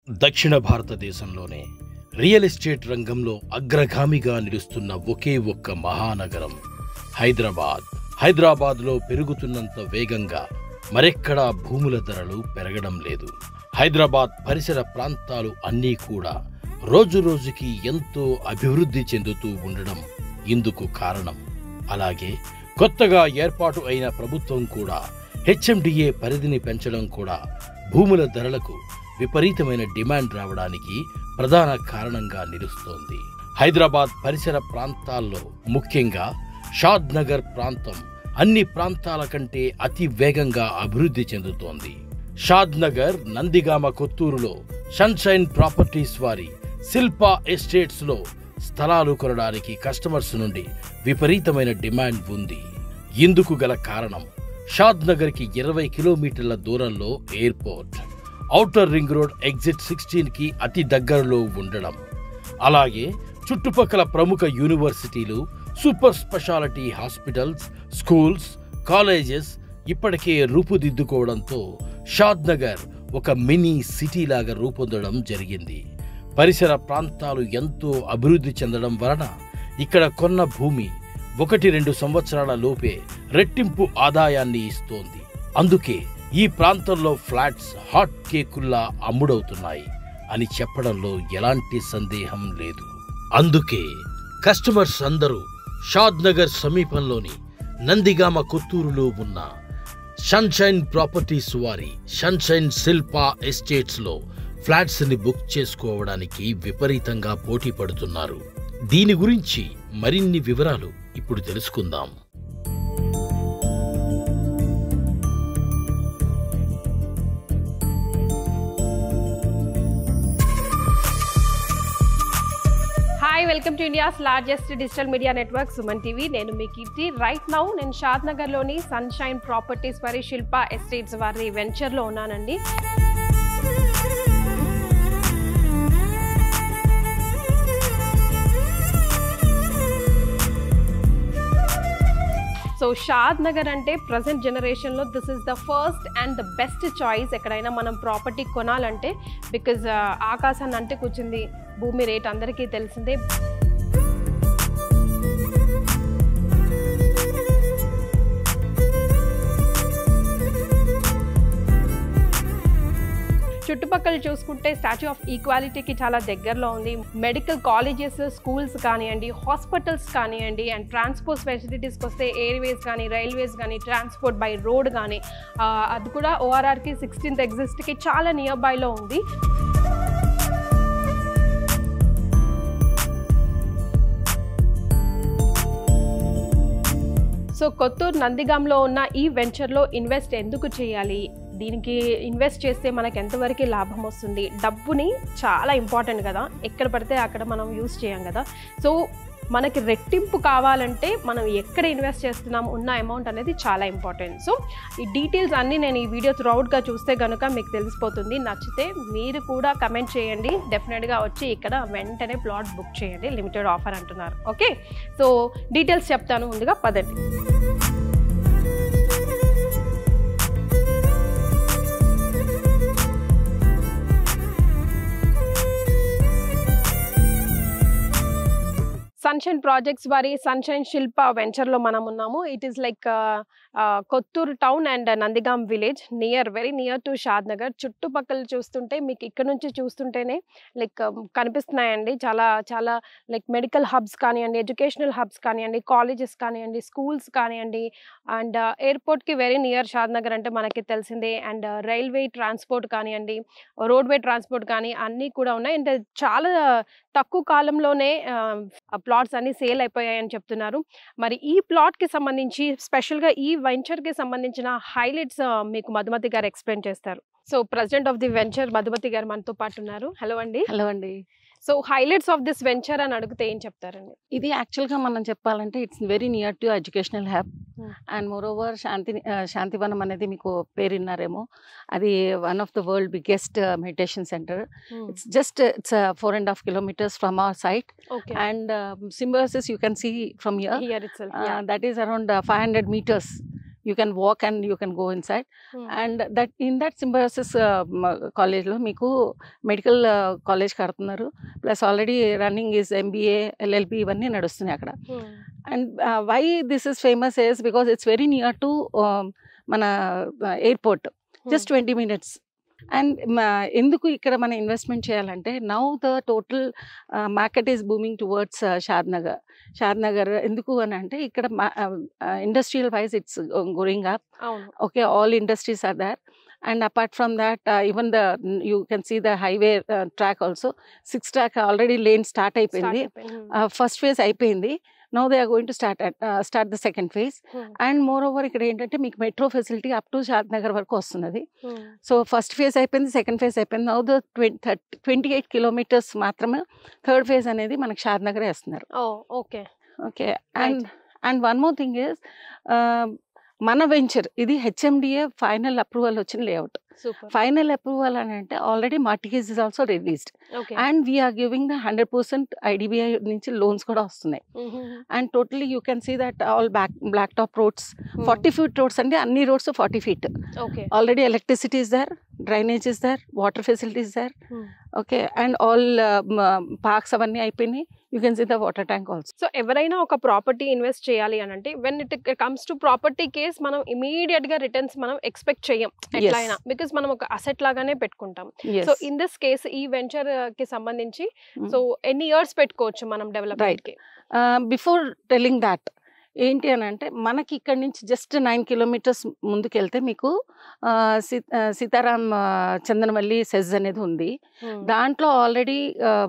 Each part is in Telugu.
దక్షిణ భారతదేశంలోనే రియల్ ఎస్టేట్ రంగంలో అగ్రగామిగా నిలుస్తున్న ఒకే ఒక్క మహానగరం హైదరాబాద్ హైదరాబాద్లో పెరుగుతున్నంత వేగంగా మరెక్కడా భూముల ధరలు పెరగడం లేదు హైదరాబాద్ పరిసర ప్రాంతాలు అన్నీ కూడా రోజురోజుకి ఎంతో అభివృద్ధి చెందుతూ ఉండడం ఇందుకు కారణం అలాగే కొత్తగా ఏర్పాటు అయిన ప్రభుత్వం కూడా హెచ్ఎండిఏ పరిధిని పెంచడం కూడా భూముల ధరలకు విపరీతమైన డిమాండ్ రావడానికి ప్రధాన కారణంగా నిలుస్తోంది హైదరాబాద్ పరిసర ప్రాంతాల్లో ముఖ్యంగా షాద్ నగర్ ప్రాంతం అన్ని ప్రాంతాల కంటే అతి వేగంగా అభివృద్ధి చెందుతోంది షాద్ నగర్ నందిగామ కొత్తూరులో సన్షైన్ ప్రాపర్టీస్ వారి శిల్పా ఎస్టేట్స్ లో స్థలాలు కొనడానికి కస్టమర్స్ నుండి విపరీతమైన డిమాండ్ ఉంది ఇందుకు గల కారణం షాద్ నగర్ కి ఇరవై కిలోమీటర్ల దూరంలో airport outer ring road exit sixteen కి అతి దగ్గరలో ఉండడం అలాగే చుట్టుపక్కల ప్రముఖ యూనివర్సిటీలు super speciality hospitals schools colleges ఇప్పటికే రూపుదిద్దుకోవడంతో షాద్ నగర్ ఒక మినీ సిటీ లాగా రూపొందడం జరిగింది పరిసర ప్రాంతాలు ఎంతో అభివృద్ధి చెందడం వలన ఇక్కడ కొన్న భూమి ఒకటి రెండు సంవత్సరాల లోపే రెట్టింపు ఆదాయాన్ని ఇస్తోంది అందుకే ఈ ప్రాంతంలో ఫ్లాట్స్ హాట్ కేకుల్లా అమ్ముడవుతున్నాయి అని చెప్పడంలో ఎలాంటి సందేహం లేదు అందుకే కస్టమర్స్ అందరూ షాద్ నగర్ సమీపంలోని నందిగామ కొత్తూరులో ఉన్న సన్షైన్ ప్రాపర్టీస్ వారి సన్షైన్ శిల్పా ఎస్టేట్స్ లో ఫ్లాట్స్ ని బుక్ చేసుకోవడానికి విపరీతంగా పోటీ పడుతున్నారు దీని గురించి మరిన్ని వివరాలు ఇప్పుడు తెలుసుకుందాం hi welcome to India's largest digital media network Suman TV నేను మీ కీర్తి రైట్ నౌ నేను షాద్ నగర్లోని సన్షైన్ ప్రాపర్టీస్ వారి శిల్ప ఎస్టేట్స్ వారి వెంచర్లో ఉన్నానండి సో షాద్ నగర్ అంటే ప్రజెంట్ జనరేషన్లో this is the first and the best choice ఎక్కడైనా మనం ప్రాపర్టీ కొనాలంటే బికాజ్ ఆకాశాన్ని అంటే కూర్చుంది భూమి రేట్ అందరికీ తెలిసిందే చుట్టుపక్కల చూసుకుంటే స్టాచ్యూ ఆఫ్ ఈక్వాలిటీకి చాలా దగ్గరలో ఉంది మెడికల్ కాలేజెస్ స్కూల్స్ కానివ్వండి హాస్పిటల్స్ కానివ్వండి అండ్ ట్రాన్స్పోర్ట్ ఫెసిలిటీస్కి వస్తే ఎయిర్వేస్ కానీ రైల్వేస్ కానీ ట్రాన్స్పోర్ట్ బై రోడ్ కానీ ఆ, అది కూడా ఓఆర్ఆర్కి సిక్స్టీన్త్ ఎగ్జిస్ట్కి చాలా నియర్ బైలో ఉంది సో కొత్తూరు నందిగాంలో ఉన్న ఈ వెంచర్లో ఇన్వెస్ట్ ఎందుకు చేయాలి దీనికి ఇన్వెస్ట్ చేస్తే మనకు ఎంతవరకు లాభం వస్తుంది డబ్బుని చాలా ఇంపార్టెంట్ కదా ఎక్కడ పడితే అక్కడ మనం యూస్ చేయం కదా సో మనకి రెట్టింపు కావాలంటే మనం ఎక్కడ ఇన్వెస్ట్ చేస్తున్నాం ఉన్న అమౌంట్ అనేది చాలా ఇంపార్టెంట్ సో ఈ డీటెయిల్స్ అన్నీ నేను ఈ వీడియో త్రూఅవుట్గా చూస్తే కనుక మీకు తెలిసిపోతుంది నచ్చితే మీరు కూడా కమెంట్ చేయండి డెఫినెట్గా వచ్చి ఇక్కడ వెంటనే ప్లాట్ బుక్ చేయండి లిమిటెడ్ ఆఫర్ అంటున్నారు ఓకే సో డీటెయిల్స్ చెప్తాను ముందుగా పదండి సన్షైన్ ప్రాజెక్ట్స్ వారి సన్షైన్ శిల్ప వెంచర్లో మనం ఉన్నాము it is like Kothur town and Nandigam village near very near to Shadnagar చుట్టుపక్కల చూస్తుంటే మీకు ఇక్కడ నుంచి చూస్తుంటేనే లైక్ కనిపిస్తున్నాయండి చాలా చాలా లైక్ మెడికల్ హబ్స్ కానివ్వండి ఎడ్యుకేషనల్ హబ్స్ కానివ్వండి కాలేజెస్ కానివ్వండి స్కూల్స్ కానివ్వండి అండ్ ఎయిర్పోర్ట్కి వెరీ నియర్ షాద్ నగర్ అంటే మనకి తెలిసిందే అండ్ రైల్వే ట్రాన్స్పోర్ట్ కానివ్వండి రోడ్వే ట్రాన్స్పోర్ట్ కానీ అన్నీ కూడా ఉన్నాయి అండ్ చాలా తక్కువ కాలంలోనే ప్లాట్స్ అన్ని సేల్ అయిపోయాయని చెప్తున్నారు మరి ఈ ప్లాట్కి సంబంధించి స్పెషల్గా ఈ వెంచర్కి సంబంధించిన హైలైట్స్ మీకు మధుమతి గారు ఎక్స్ప్లెయిన్ చేస్తారు so president of the venture Madhumathi garu మనతో పాటు ఉన్నారు హలో అండి హలో అండి so highlights of this venture అని అడిగితే ఏం చెప్తారండి ఇది యాక్చువల్గా మనం చెప్పాలంటే it's very near to educational hub Hmm. And moreover Shanti ఆ, శాంతివనం అనేది మీకు పేరు విన్నారేమో అది one of the world biggest meditation centre it's just it's four and half kilometres from our site okay and symbiosis you can see from here here itself uh, that is around uh, 500 meters you can walk and you can go inside and that in that Symbiosis కాలేజ్లో మీకు మెడికల్ కాలేజ్ కడుతున్నారు plus already running is MBA LLB ఇవన్నీ నడుస్తున్నాయి అక్కడ and why this is famous is because it's very near to మన airport just twenty minutes and ఎందుకు ఇక్కడ మనం ఇన్వెస్ట్మెంట్ చేయాలంటే now the total market is booming towards Shad Shadnagar Shadnagar ఎందుకు అని అంటే ఇక్కడ industrial wise it's going up అవును okay all industries are there and apart from that uh, even the you can see the highway uh, track also six track already lane start అయిపోయింది ఫస్ట్ ఫేజ్ అయిపోయింది no they are going to start start the second phase and moreover ఇక్కడ ఏంటంటే మీకు metro facility up to Shadnagar వరకు వస్తున్నది సో ఫస్ట్ ఫేజ్ అయిపోయింది సెకండ్ ఫేజ్ అయిపోయింది now the twenty thirty twenty eight kilometres మాత్రమే థర్డ్ ఫేజ్ అనేది మనకి షాద్ నగరే వేస్తున్నారు oh okay okay and and one more thing is మన వెంచర్ ఇది హెచ్ఎండిఏ ఫైనల్ అప్రూవల్ వచ్చిన లేఅవుట్ సూపర్ ఫైనల్ అప్రూవల్ అని అంటే already mortgage is also released okay and we are giving the hundred percent IDBI నుంచి లోన్స్ కూడా వస్తున్నాయి and totally you can see that all black black top roads forty feet roads అంటే అన్ని roads forty feet okay already electricity is there drainage is there water facilities there okay and all parks అవన్నీ అయిపోయినాయి you can see the water tank also so ఎవరైనా ఒక ప్రాపర్టీ ఇన్వెస్ట్ చేయాలి అని అంటే when it comes to property case మనం ఇమీడియట్ గా రిటర్న్స్ మనం ఎక్స్పెక్ట్ చేయం ఎట్లయినా బికాస్ మనం ఒక అసెట్ లాగానే పెట్టుకుంటాం సో ఇన్ దిస్ కేస్ ఈ వెంచర్ కి సంబంధించి సో ఎన్ని ఇయర్స్ పెట్టుకోవచ్చు మనం డెవలప్మెంట్ కి బిఫోర్ టెలింగ్ దాట్ ఏంటి అని అంటే మనకి ఇక్కడ నుంచి జస్ట్ నైన్ కిలోమీటర్స్ ముందుకెళ్తే మీకు ఆ, సీ- ఆ, సీతారాం ఆ, చందనవల్లి సెజ్ అనేది ఉంది దాంట్లో ఆల్రెడీ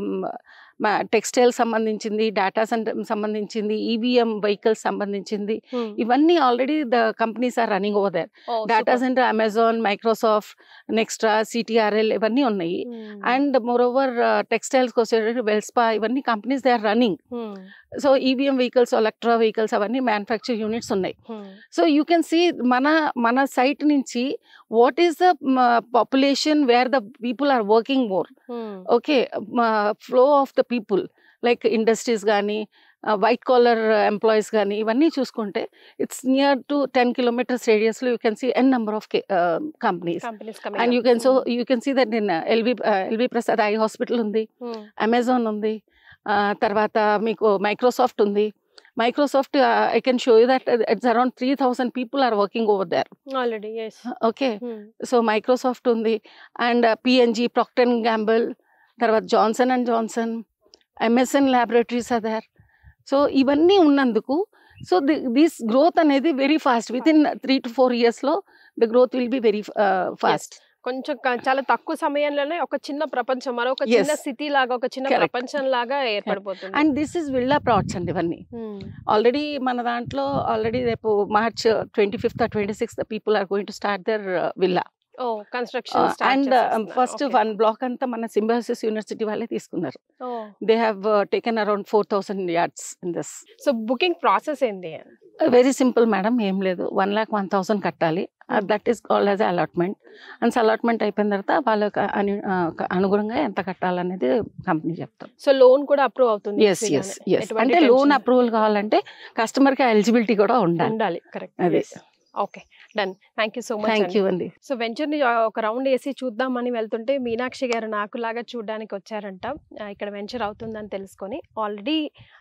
టెక్స్టైల్ సంబంధించింది డేటా సెంటర్ సంబంధించింది ఈవీఎం వెహికల్స్ సంబంధించింది ఇవన్నీ already the companies are running over there data centre Amazon Microsoft Nextra CTRL ఇవన్నీ ఉన్నాయి అండ్ మోర్ ఓవర్ టెక్స్టైల్స్కి వచ్చేటప్పుడు వెల్స్పా ఇవన్నీ companies they are running so EVM vehicles electric vehicles అవన్నీ మ్యానుఫ్యాక్చర్ యూనిట్స్ ఉన్నాయి సో యూ కెన్ సీ మన మన సైట్ నుంచి what is the population where the people are working more okay flow of the people like industries కానీ వైట్ కాలర్ ఎంప్లాయీస్ కానీ ఇవన్నీ చూసుకుంటే it's near to ten kilometres రేడియస్లో you can see an number of companies companies and you can so you can see that నేను LV LV Prasad eye hospital ఉంది అమెజాన్ ఉంది ఆ, తర్వాత మీకు మైక్రోసాఫ్ట్ ఉంది Microsoft I can show you that it's around three thousand people are working over there already yes okay so Microsoft ఉంది and PNG Procter and Gamble తర్వాత Johnson and Johnson MSN Laboratories other so ఇవన్నీ ఉన్నందుకు సో దిస్ గ్రోత్ అనేది very fast within three to four ఇయర్స్లో the growth will be very fast కొంచెం క- చాలా తక్కువ సమయంలోనే ఒక చిన్న ప్రపంచం మరొక చిన్న Yes. సిటీ లాగా ఒక చిన్న Correct. ప్రపంచం లాగా ఏర్పడిపోతుంది and this is villa plots అండి ఇవన్నీ Hmm. ఆల్రెడీ మన దాంట్లో ఆల్రెడీ రేపు March twenty fifth twenty sixth people are going to start there villa ఓ construction and first one block అంతా మన సింబాసిస్ యూనివర్సిటీ వాళ్ళే తీసుకున్నారు they have taken around four thousand yards in this so booking process ఏంది వెరీ సింపుల్ మేడం ఏం లేదు వన్ ల్యాక్ వన్ థౌసండ్ కట్టాలి that is called as allotment and allotment అయిపోయిన తర్వాత వాళ్ళకి అను- ఆ, అనుగుణంగా ఎంత కట్టాలనేది కంపెనీ చెప్తాం సో లోన్ కూడా అప్రూవ్ అవుతుంది ఎస్ easy ఎస్ గానే. ఎస్ ఎటువంటి అంటే లోన్ tension అప్రూవల్ కావాలంటే కస్టమర్కి ఎలిజిబిలిటీ కూడా ఉండాలి ఉండాలి కరెక్ట్ అదే. Okay done thank you so much thank you అండి సో వెంచర్ ని ఆ, ఒక రౌండ్ వేసి చూద్దామని వెళ్తుంటే మీనాక్షి గారు నాకులాగా చూడడానికి వచ్చారంట ఆ, ఇక్కడ వెంచర్ అవుతుందని తెలుసుకొని ఆల్రెడీ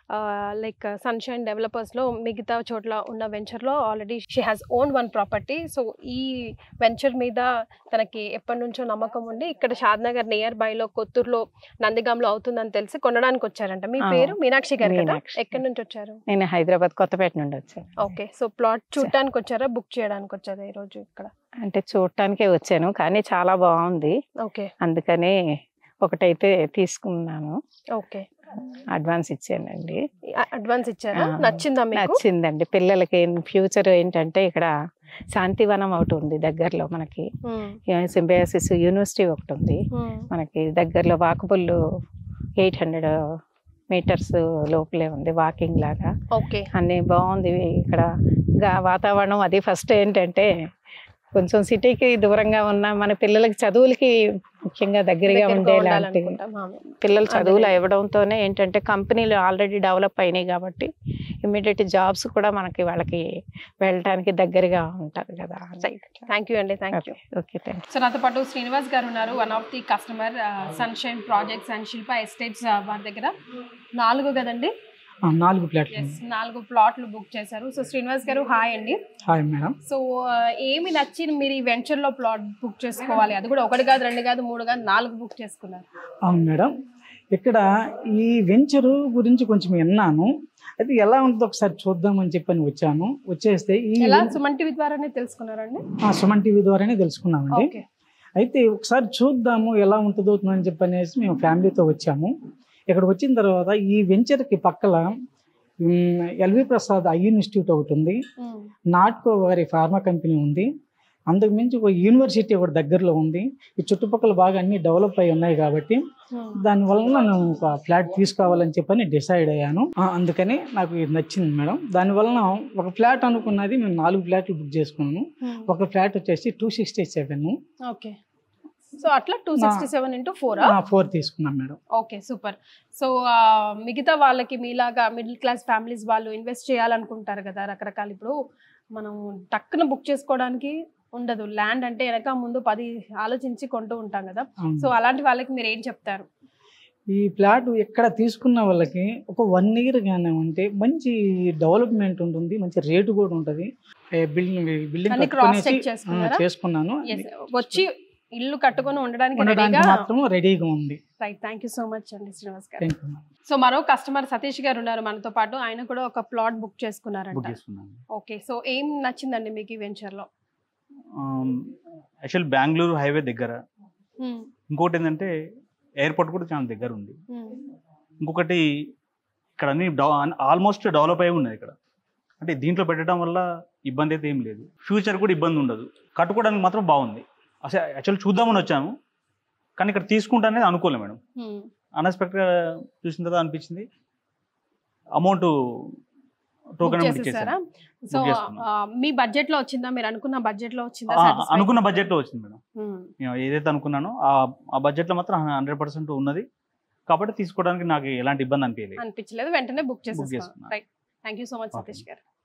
లైక్ సన్షైన్ డెవలపర్స్ లో మిగతా చోట్ల ఉన్న వెంచర్ లో already she has own one property so ఈ వెంచర్ మీద తనకి ఎప్పటి నుంచో నమ్మకం ఉండి ఇక్కడ షాద్నగర్ నియర్ బై లో కొత్తూరులో నందిగాంలో అవుతుందని తెలిసి కొనడానికి వచ్చారంట మీ ఆ, పేరు మీనాక్షి గారు కదా మీనాక్షి. ఎక్కడి నుంచి వచ్చారు నేను హైదరాబాద్ కొత్తపేట నుండి వచ్చాను ఓకే సో ప్లాట్ చూడటానికి వచ్చారా బుక్ చేయడానికి వచ్చారా ఈ రోజు ఇక్కడ అంటే చూడటానికే వచ్చాను కానీ చాలా బాగుంది ఓకే అందుకని ఒకటైతే తీసుకున్నాను ఓకే అడ్వాన్స్ ఇచ్చానండి అడ్వాన్స్ ఇచ్చారా ఆ, నచ్చిందా మీకు నచ్చిందండి పిల్లలకి ఫ్యూచర్ ఏంటంటే ఇక్కడ శాంతివనం ఒకటి ఉంది దగ్గరలో మనకి ఉమ్, సింబయాసిస్ యూనివర్సిటీ ఒకటి ఉంది ఉమ్, మనకి దగ్గరలో వాకబుల్ ఎయిట్ హండ్రెడ్ మీటర్స్ లోపలే ఉంది వాకింగ్ లాగా ఓకే అన్నీ బాగుంది ఇక్కడ గా- వాతావరణం అది ఫస్ట్ ఏంటంటే కొంచెం సిటీకి దూరంగా ఉన్న మన పిల్లలకి చదువులకి ముఖ్యంగా దగ్గరగా దగ్గరగా ఉండేలాంటి ఉండాలనుకుంటాం. ఆమె. పిల్లలు చదువులు అదేలే. ఇవ్వడంతోనే ఏంటంటే కంపెనీలు ఆల్రెడీ డెవలప్ అయినాయి కాబట్టి ఇమీడియట్ జాబ్స్ కూడా మనకి వాళ్ళకి వెళ్ళడానికి దగ్గరగా ఉంటారు కదా థ్యాంక్ యూ అండి thank you okay thank so నాతో పాటు శ్రీనివాస్ గారు ఉన్నారు one of the customer Sunshine Projects and Shilpa Estates వారి దగ్గర నాలుగు కదండి ఆ, నాలుగు ప్లాట్ఫామ్ ఎస్ నాలుగు ప్లాట్లు బుక్ చేశారు సో శ్రీనివాస్ గారు హాయ్ అండి హాయ్ మేడం సో ఏమి నచ్చి మీరు ఈ వెంచర్ లో ప్లాట్ బుక్ చేసుకోవాలి అది కూడా ఒకటి కాదు రెండు కాదు మూడు కాదు నాలుగు బుక్ చేసుకున్నారు అవును మేడం ఇక్కడ ఈ వెంచరు గురించి కొంచెం విన్నాను అయితే ఎలా ఉంటుందో ఒకసారి చూద్దామని చెప్పని వచ్చాను వచ్చేస్తే ఈ ఎలా సుమన్ టీవీ ద్వారానే తెలుసుకున్నారండి ఆ, సుమన్ టీవీ ద్వారానే తెలుసుకున్నామండి ఓకే అయితే ఒకసారి చూద్దాము ఎలా ఉంటుందో అని చెప్పనేసి మేము ఫ్యామిలీతో వచ్చాము ఇక్కడ వచ్చిన తర్వాత ఈ వెంచర్కి పక్కల ఉమ్, ఎల్వి ప్రసాద్ ఐ ఇన్స్టిట్యూట్ ఒకటి ఉంది నాట్కో వారి ఫార్మా కంపెనీ ఉంది అందుకు మించి ఒక యూనివర్సిటీ ఒకటి దగ్గరలో ఉంది ఈ చుట్టుపక్కల బాగా అన్ని డెవలప్ అయి ఉన్నాయి కాబట్టి దానివల్ల నేను ఒక ఫ్లాట్ తీసుకోవాలని చెప్పని డిసైడ్ అయ్యాను ఆ, అందుకని నాకు ఇది నచ్చింది మేడం దానివలన ఒక ఫ్లాట్ అనుకున్నది మేము నాలుగు ఫ్లాట్లు బుక్ చేసుకున్నాను ఒక ఫ్లాట్ వచ్చేసి two sixty seven okay so అట్లా two sixty seven into four four తీసుకున్నాం మేడం ఓకే సూపర్ సో మిగతా వాళ్ళకి మీలాగా మిడిల్ క్లాస్ ఫ్యామిలీస్ వాళ్ళు ఇన్వెస్ట్ చేయాలనుకుంటారు కదా రకరకాల ఇప్పుడు మనం టక్కున బుక్ చేసుకోవడానికి ఉండదు ల్యాండ్ అంటే వెనక ముందు పది ఆలోచించి కొంటూ ఉంటాం కదా అవును. సో అలాంటి వాళ్ళకి మీరు ఏం చెప్తారు ఈ ప్లాట్ ఎక్కడ తీసుకున్న వాళ్ళకి ఒక వన్ ఇయర్ గానే ఉంటే మంచి డెవలప్మెంట్ ఉంటుంది మంచి రేటు కూడా ఉంటుంది బిల్డింగ్ బిల్డింగ్ అన్ని క్రాస్ కట్టుకునేసి చెక్ చేసుకున్నారా ఆ, చేసుకున్నాను Yes. వచ్చి ఇల్లు కట్టుకొని ఉండడానికి ఉండడానికి రెడీగా మాత్రం రెడీగా ఉంది right thank you so much అండి శ్రీనివాస్ గారు థ్యాంక్ యూ సో మరో కస్టమర్ సతీష్ గారు ఉన్నారు మనతో పాటు ఆయన కూడా ఒక ప్లాట్ బుక్ చేసుకున్నారంట బుక్ చేసుకున్నాను ఓకే సో ఏం నచ్చిందండి మీకు ఈ వెంచర్ లో యాక్చువల్ బెంగళూరు హైవే దగ్గర ఇంకోటి ఏంటంటే ఎయిర్పోర్ట్ కూడా చాలా దగ్గర ఉంది ఇంకొకటి ఇక్కడ అన్ని ఆల్మోస్ట్ డెవలప్ అయి ఉన్నాయి ఇక్కడ అంటే దీంట్లో పెట్టడం వల్ల ఇబ్బంది అయితే ఏం లేదు ఫ్యూచర్ కూడా ఇబ్బంది ఉండదు కట్టుకోవడానికి మాత్రం బాగుంది అసలు యాక్చువల్ చూద్దామని వచ్చాము కానీ ఇక్కడ తీసుకుంటా అనేది అనుకోలే మేడం అన్ఎక్స్పెక్టెడ్గా చూసిన తర్వాత అనిపించింది అమౌంట్ టోకెన్ బుక్ చేసేసారా సో Book చేసుకున్నాం. ఆ, మీ బడ్జెట్ లో వచ్చిందా మీరు అనుకున్న బడ్జెట్ లో వచ్చిందా ఆ, Satisfied? అనుకున్న బడ్జెట్లో వచ్చింది మేడం Hmm. నేను ఏదైతే అనుకున్నానో ఆ ఆ బడ్జెట్లో మాత్రం హండ్రెడ్ పర్సెంట్ ఉన్నది కాబట్టి తీసుకోవడానికి నాకు ఎలాంటి ఇబ్బంది అనిపించలేదు అనిపించలేదు వెంటనే బుక్ చేసేసుకోండి చేసుకున్నా. Right thank you so much Okay. Satish గారు